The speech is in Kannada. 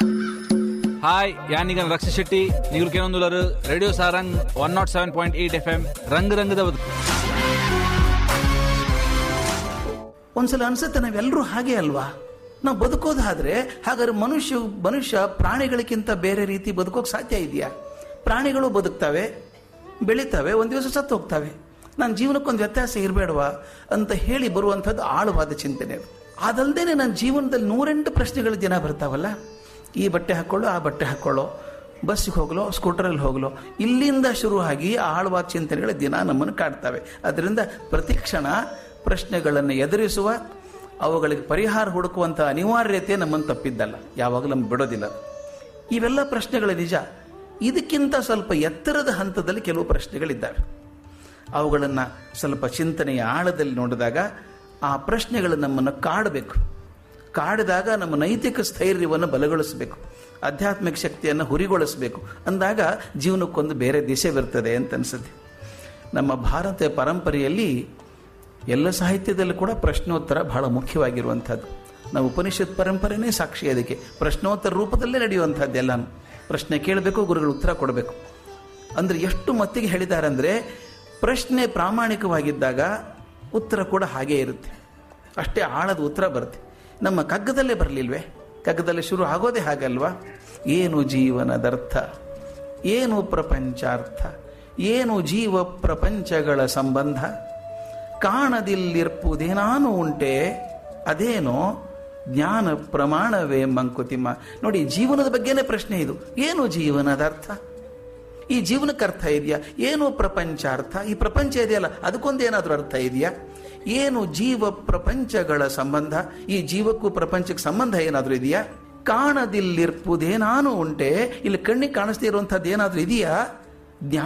హాయ్ యానిగన్ రక్ష శెట్టి ನೀವು ಕೇಳೊಂದುಲರು radio Sarang one not seven point eight F M ರಂಗ್ ರಂಗದ ಬದುಕು ಒಂದ್ಸಲ ಅನ್ಸುತ್ತೆ ನಾವೆಲ್ಲರೂ ಹಾಗೆ ಅಲ್ವಾ ನಾವು ಬದುಕೋದಾದ್ರೆ ಹಾಗಾದ್ರೆ ಮನುಷ್ಯ ಮನುಷ್ಯ ಪ್ರಾಣಿಗಳಿಗಿಂತ ಬೇರೆ ರೀತಿ ಬದುಕೋಕ್ ಸಾಧ್ಯ ಇದೆಯಾ ಪ್ರಾಣಿಗಳು ಬದುಕ್ತವೆ ಬೆಳಿತವೆ ಒಂದ್ ದಿವಸ ಸತ್ತು ಹೋಗ್ತವೆ ನನ್ನ ಜೀವನಕ್ಕೊಂದು ವ್ಯತ್ಯಾಸ ಇರಬೇಡವಾ ಅಂತ ಹೇಳಿ ಬರುವಂಥದ್ದು ಆಳವಾದ ಚಿಂತನೆ ಅದು ಅದಲ್ದೇನೆ ನನ್ನ ಜೀವನದಲ್ಲಿ ನೂರೆಂಟು ಪ್ರಶ್ನೆಗಳು ದಿನ ಬರ್ತಾವಲ್ಲ ಈ ಬಟ್ಟೆ ಹಾಕೊಳ್ಳೋ ಆ ಬಟ್ಟೆ ಹಾಕೊಳ್ಳೋ ಬಸ್ಸಿಗೆ ಹೋಗ್ಲೋ ಸ್ಕೂಟರಲ್ಲಿ ಹೋಗ್ಲೋ ಇಲ್ಲಿಂದ ಶುರುವಾಗಿ ಆಳವಾದ ಚಿಂತನೆಗಳು ದಿನ ನಮ್ಮನ್ನು ಕಾಡ್ತವೆ ಅದರಿಂದ ಪ್ರತಿಕ್ಷಣ ಪ್ರಶ್ನೆಗಳನ್ನು ಎದುರಿಸುವ ಅವುಗಳಿಗೆ ಪರಿಹಾರ ಹುಡುಕುವಂಥ ಅನಿವಾರ್ಯತೆ ನಮ್ಮನ್ನು ತಪ್ಪಿದ್ದಲ್ಲ ಯಾವಾಗಲೂ ನಮ್ಗೆ ಬಿಡೋದಿಲ್ಲ ಇವೆಲ್ಲ ಪ್ರಶ್ನೆಗಳು ನಿಜ ಇದಕ್ಕಿಂತ ಸ್ವಲ್ಪ ಎತ್ತರದ ಹಂತದಲ್ಲಿ ಕೆಲವು ಪ್ರಶ್ನೆಗಳಿದ್ದಾವೆ ಅವುಗಳನ್ನು ಸ್ವಲ್ಪ ಚಿಂತನೆಯ ಆಳದಲ್ಲಿ ನೋಡಿದಾಗ ಆ ಪ್ರಶ್ನೆಗಳು ನಮ್ಮನ್ನು ಕಾಡಬೇಕು ಕಾಡಿದಾಗ ನಮ್ಮ ನೈತಿಕ ಸ್ಥೈರ್ಯವನ್ನು ಬಲಗೊಳಿಸಬೇಕು ಆಧ್ಯಾತ್ಮಿಕ ಶಕ್ತಿಯನ್ನು ಹುರಿಗೊಳಿಸಬೇಕು ಅಂದಾಗ ಜೀವನಕ್ಕೊಂದು ಬೇರೆ ದಿಶೆ ಬರ್ತದೆ ಅಂತ ಅನಿಸುತ್ತೆ ನಮ್ಮ ಭಾರತ ಪರಂಪರೆಯಲ್ಲಿ ಎಲ್ಲ ಸಾಹಿತ್ಯದಲ್ಲೂ ಕೂಡ ಪ್ರಶ್ನೋತ್ತರ ಬಹಳ ಮುಖ್ಯವಾಗಿರುವಂಥದ್ದು ನಾವು ಉಪನಿಷತ್ ಪರಂಪರೆನೇ ಸಾಕ್ಷಿ ಅದಕ್ಕೆ ಪ್ರಶ್ನೋತ್ತರ ರೂಪದಲ್ಲೇ ನಡೆಯುವಂಥದ್ದು ಎಲ್ಲಾನು ಪ್ರಶ್ನೆ ಕೇಳಬೇಕು ಗುರುಗಳು ಉತ್ತರ ಕೊಡಬೇಕು ಅಂದರೆ ಎಷ್ಟು ಮಟ್ಟಿಗೆ ಹೇಳಿದ್ದಾರೆ ಅಂದರೆ ಪ್ರಶ್ನೆ ಪ್ರಾಮಾಣಿಕವಾಗಿದ್ದಾಗ ಉತ್ತರ ಕೂಡ ಹಾಗೇ ಇರುತ್ತೆ ಅಷ್ಟೇ ಆಳದ ಉತ್ತರ ಬರುತ್ತೆ ನಮ್ಮ ಕಗ್ಗದಲ್ಲೇ ಬರಲಿಲ್ವೇ ಕಗ್ಗದಲ್ಲಿ ಶುರು ಆಗೋದೇ ಹಾಗಲ್ವಾ ಏನು ಜೀವನದರ್ಥ ಏನು ಪ್ರಪಂಚಾರ್ಥ ಏನು ಜೀವ ಪ್ರಪಂಚಗಳ ಸಂಬಂಧ ಕಾಣದಿಲ್ಲಿರ್ಪುದೇನಾನು ಉಂಟೆ ಅದೇನೋ ಜ್ಞಾನ ಪ್ರಮಾಣವೇ ಮಂಕುತಿಮ್ಮ ನೋಡಿ ಜೀವನದ ಬಗ್ಗೆನೇ ಪ್ರಶ್ನೆ ಇದು ಏನು ಜೀವನದ ಅರ್ಥ ಈ ಜೀವನಕ್ಕೆ ಅರ್ಥ ಇದೆಯಾ ಏನು ಪ್ರಪಂಚಾರ್ಥ ಈ ಪ್ರಪಂಚ ಇದೆಯಲ್ಲ ಅದಕ್ಕೊಂದೇನಾದ್ರೂ ಅರ್ಥ ಇದೆಯಾ ಏನು ಜೀವ ಪ್ರಪಂಚಗಳ ಸಂಬಂಧ ಈ ಜೀವಕ್ಕೂ ಪ್ರಪಂಚಕ್ಕೆ ಸಂಬಂಧ ಏನಾದ್ರೂ ಇದೆಯಾ ಕಾಣದಿಲ್ಲಿರ್ಪುದೇನಾನು ಉಂಟೆ ಇಲ್ಲಿ ಕಣ್ಣಿಗೆ ಕಾಣಿಸ್ದೇ ಇರುವಂಥದ್ದು ಏನಾದ್ರೂ ಇದೆಯಾ